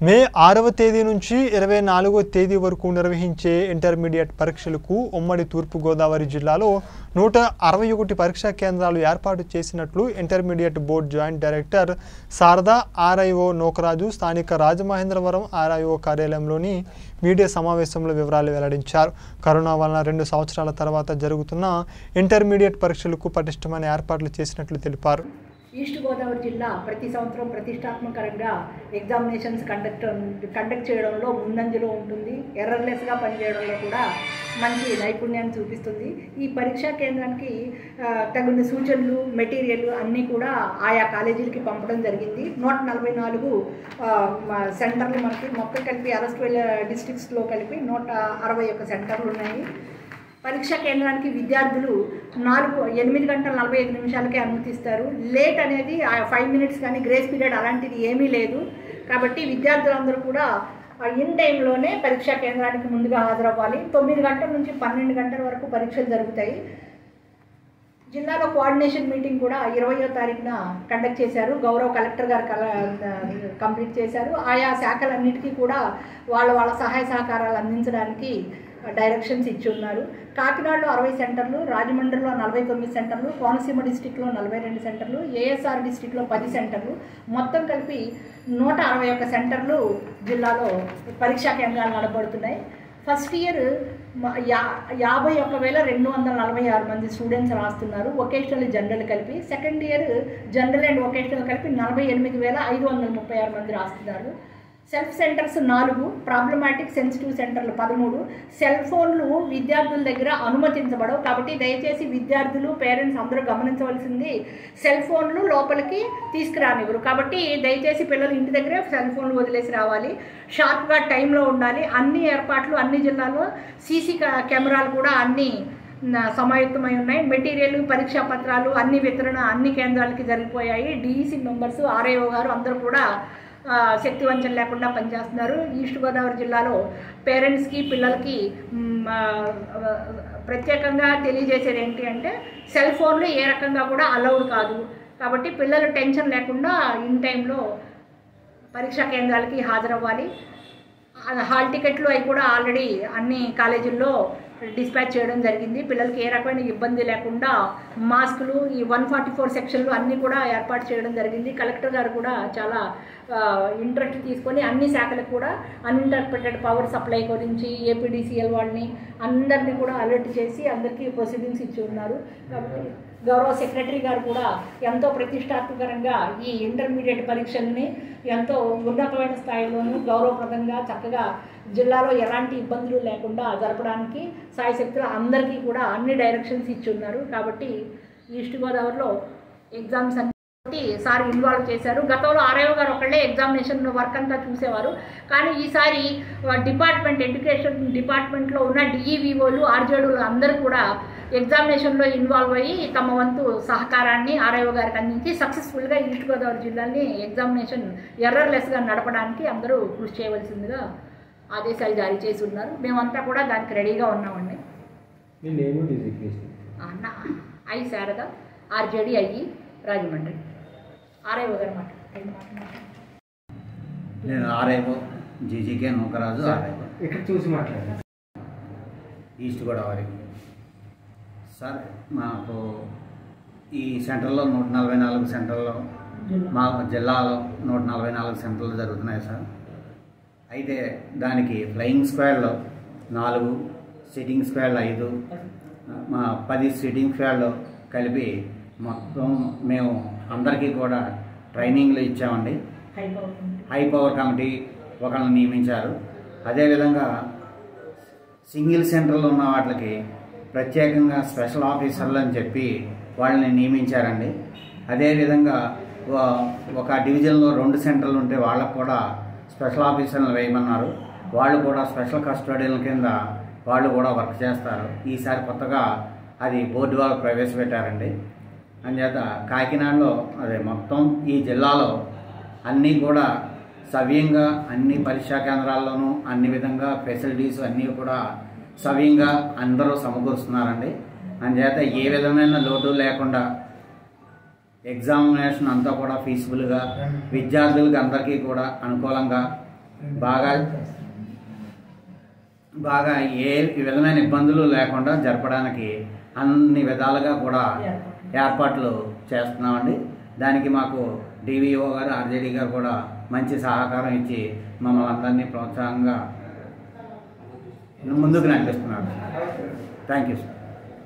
మే ఆరవ తేదీ నుంచి ఇరవై నాలుగో తేదీ వరకు నిర్వహించే ఇంటర్మీడియట్ పరీక్షలకు ఉమ్మడి తూర్పుగోదావరి జిల్లాలో నూట అరవై ఒకటి పరీక్షా కేంద్రాలు ఏర్పాటు చేసినట్లు intermediate board joint director Sharada RIO Nokaraju స్థానిక రాజమహేంద్రవరం ఆర్ఐఓ కార్యాలయంలోని మీడియా సమావేశంలో వివరాలు వెల్లడించారు కరోనా వలన రెండు సంవత్సరాల తర్వాత జరుగుతున్న ఇంటర్మీడియట్ పరీక్షలకు పటిష్టమైన ఏర్పాట్లు చేసినట్లు తెలిపారు ఈస్ట్ గోదావరి జిల్లా ప్రతి సంవత్సరం ప్రతిష్టాత్మకంగా ఎగ్జామినేషన్స్ కండక్ట్ కండక్ట్ చేయడంలో ముందంజలో ఉంటుంది ఎర్రర్లెస్గా పనిచేయడంలో కూడా మంచి నైపుణ్యాన్ని చూపిస్తుంది ఈ పరీక్షా కేంద్రానికి ఆ, తగిన సూచనలు మెటీరియల్ అన్నీ కూడా ఆయా కాలేజీలకి పంపడం జరిగింది నూట నలభై నాలుగు ఆ, మ- సెంటర్లు మనకి మొత్తం కలిపి అరెస్ట్వెల్ డిస్ట్రిక్ట్స్లో కలిపి నూట అరవై ఒక్క సెంటర్లు ఉన్నాయి పరీక్షా కేంద్రానికి విద్యార్థులు నాలుగు ఎనిమిది గంటల నలభై ఐదు నిమిషాలకే అనుమతిస్తారు లేట్ అనేది ఫైవ్ మినిట్స్ కానీ గ్రేస్ పీరియడ్ అలాంటిది ఏమీ లేదు కాబట్టి విద్యార్థులందరూ కూడా ఇన్ టైంలోనే పరీక్షా కేంద్రానికి ముందుగా హాజరవ్వాలి తొమ్మిది గంటల నుంచి పన్నెండు గంటల వరకు పరీక్షలు జరుగుతాయి జిల్లాలో కోఆర్డినేషన్ మీటింగ్ కూడా ఇరవయో తారీఖున కండక్ట్ చేశారు గౌరవ కలెక్టర్ గారు కల కంప్లీట్ చేశారు ఆయా శాఖలన్నిటికీ కూడా వాళ్ళ వాళ్ళ సహాయ సహకారాలు అందించడానికి డైరెక్షన్స్ ఇచ్చి ఉన్నారు కాకినాడలో అరవై సెంటర్లు రాజమండ్రిలో నలభై తొమ్మిది సెంటర్లు కోనసీమ డిస్టిక్లో నలభై రెండు సెంటర్లు ఏఎస్ఆర్ డిస్టిక్లో పది సెంటర్లు మొత్తం కలిపి నూట అరవై ఒక్క సెంటర్లు జిల్లాలో పరీక్షా కేంద్రాలు నడబడుతున్నాయి ఫస్ట్ ఇయర్ మ- యా యాభై ఒక్క వేల రెండు వందల నలభై ఆరు మంది స్టూడెంట్స్ రాస్తున్నారు వొకేషనల్ జనరల్ కలిపి second year general and vocational కలిపి నలభై ఎనిమిది వేల ఐదు వందల ముప్పై ఆరు మంది రాస్తున్నారు సెల్ఫ్ సెంటర్స్ నాలుగు ప్రాబ్లమాటిక్ సెన్సిటివ్ సెంటర్లు పదమూడు సెల్ ఫోన్లు విద్యార్థుల దగ్గర అనుమతించబడవు కాబట్టి దయచేసి విద్యార్థులు పేరెంట్స్ అందరూ గమనించవలసింది సెల్ ఫోన్లు లోపలికి తీసుకురానివ్వరు కాబట్టి దయచేసి పిల్లలు ఇంటి దగ్గరే సెల్ ఫోన్లు వదిలేసి రావాలి షార్ప్గా టైంలో ఉండాలి అన్ని ఏర్పాట్లు అన్ని జిల్లాల్లో సీసీ కెమెరాలు కూడా అన్ని న- సమాయుక్తమై ఉన్నాయి మెటీరియల్ పరీక్షా పత్రాలు అన్ని వితరణ అన్ని కేంద్రాలకి జరిగిపోయాయి డిఈసి మెంబర్స్ ఆర్ఐఓ గారు అందరూ కూడా ఆ, శక్తి వంచన లేకుండా పనిచేస్తున్నారు ఈస్ట్ గోదావరి జిల్లాలో పేరెంట్స్కి పిల్లలకి మ్, ఆ, ఆ, ప్రత్యేకంగా తెలియజేసేది ఏంటి అంటే సెల్ ఫోన్లు ఏ రకంగా కూడా అలౌడ్ కాదు కాబట్టి పిల్లలు టెన్షన్ లేకుండా ఇన్ టైంలో పరీక్షా కేంద్రాలకి హాజరవ్వాలి ఆ హాల్ టికెట్లు అవి కూడా ఆల్రెడీ అన్ని కాలేజీల్లో డిస్పాచ్ చేయడం జరిగింది పిల్లలకి ఏ రకమైన ఇబ్బంది లేకుండా మాస్కులు ఈ వన్ ఫార్టీ ఫోర్ సెక్షన్లు అన్నీ కూడా ఏర్పాటు చేయడం జరిగింది కలెక్టర్ గారు కూడా చాలా ఇంట్రెస్ట్ తీసుకొని అన్ని శాఖలకు కూడా అన్ఇంటర్ప్రిటెడ్ పవర్ సప్లై గురించి ఏపీడీసీఎల్ వాళ్ళని అందరినీ కూడా అలర్ట్ చేసి అందరికీ ప్రొసీడింగ్స్ ఇచ్చి ఉన్నారు కాబట్టి గౌరవ సెక్రటరీ గారు కూడా ఎంతో ప్రతిష్టాత్మకంగా ఈ ఇంటర్మీడియట్ పరీక్షల్ని ఎంతో ఉన్నతమైన స్థాయిలోనూ గౌరవప్రదంగా చక్కగా జిల్లాలో ఎలాంటి ఇబ్బందులు లేకుండా జరపడానికి సాయశక్తులు అందరికీ కూడా అన్ని డైరెక్షన్స్ ఇచ్చి ఉన్నారు కాబట్టి ఈస్ట్ గోదావరిలో ఎగ్జామ్స్ అన్ని కాబట్టి సార్ ఇన్వాల్వ్ చేశారు గతంలో ఆర్ఐఓ గారు ఒకళ్ళే ఎగ్జామినేషన్ వర్క్ అంతా చూసేవారు కానీ ఈసారి డిపార్ట్మెంట్ ఎడ్యుకేషన్ డిపార్ట్మెంట్లో ఉన్న డిఈవిఓలు ఆర్జేడులు అందరూ కూడా ఎగ్జామినేషన్లో ఇన్వాల్వ్ అయ్యి తమ వంతు సహకారాన్ని ఆర్ఐఓ గారికి అందించి సక్సెస్ఫుల్గా ఈస్ట్ గోదావరి జిల్లాని ఎగ్జామినేషన్ ఎర్రర్లెస్గా నడపడానికి అందరూ కృషి చేయవలసిందిగా ఆదేశాలు జారీ చేసి ఉన్నారు మేమంతా కూడా దానికి రెడీగా ఉన్నామండి మీ నేమ్ డిజిగ్నేషన్ అన్న ఐ శారద ఆర్జేడి అయ్యి రాజమండ్రి ఆర్ఐఓ గారు మాట ఐదు మాటలు మాట్లాడండి. నేను ఆర్ఐఓ జీజీకే నూకరాజు ఆర్ఐఓ ఇక్కడ చూసి మాట్లాడండి ఈస్ట్ గోదావరి సార్ మాకు ఈ సెంటర్లో నూట నలభై నాలుగు సెంటర్లో మా జిల్లాలో నూట నలభై నాలుగు సెంటర్లు జరుగుతున్నాయి సార్ అయితే దానికి ఫ్లయింగ్ స్క్వాడ్లో నాలుగు సిట్టింగ్ స్క్వాడ్లు ఐదు మా పది సిట్టింగ్ స్క్వాడ్లు కలిపి మొత్తం మేము అందరికీ కూడా ట్రైనింగ్లు ఇచ్చామండి హై పవర్ ఉంది. హై పవర్ కమిటీ ఒకరిని నియమించారు అదేవిధంగా సింగిల్ సెంటర్లో ఉన్న వాటికి ప్రత్యేకంగా స్పెషల్ ఆఫీసర్లు అని చెప్పి వాళ్ళని నియమించారండి అదేవిధంగా వ- ఒక డివిజన్లో రెండు సెంటర్లు ఉంటే వాళ్ళకు కూడా స్పెషల్ ఆఫీసర్లు వేయమన్నారు వాళ్ళు కూడా స్పెషల్ కస్టోడియన్ కింద వాళ్ళు కూడా వర్క్ చేస్తారు ఈసారి కొత్తగా అది బోర్డు వాళ్ళు ప్రవేశపెట్టారండి అంచేత కాకినాడలో అదే మొత్తం ఈ జిల్లాలో అన్నీ కూడా సవ్యంగా అన్ని పరీక్షా కేంద్రాల్లోనూ అన్ని విధంగా ఫెసిలిటీస్ అన్నీ కూడా సవ్యంగా అందరూ సమకూరుస్తున్నారండి అంచేత ఏ విధమైన లోటు లేకుండా ఎగ్జామినేషన్ అంతా కూడా ఫీజిబుల్గా విద్యార్థులకి అందరికీ కూడా అనుకూలంగా బాగా బాగా ఏ విధమైన ఇబ్బందులు లేకుండా జరపడానికి అన్ని విధాలుగా కూడా ఏర్పాట్లు చేస్తున్నామండి దానికి మాకు డివిఓ గారు ఆర్జేడీ గారు కూడా మంచి సహకారం ఇచ్చి మమ్మల్ని అందరినీ ప్రోత్సాహంగా ముందుకు నడిపిస్తున్నారు థ్యాంక్ యూ సార్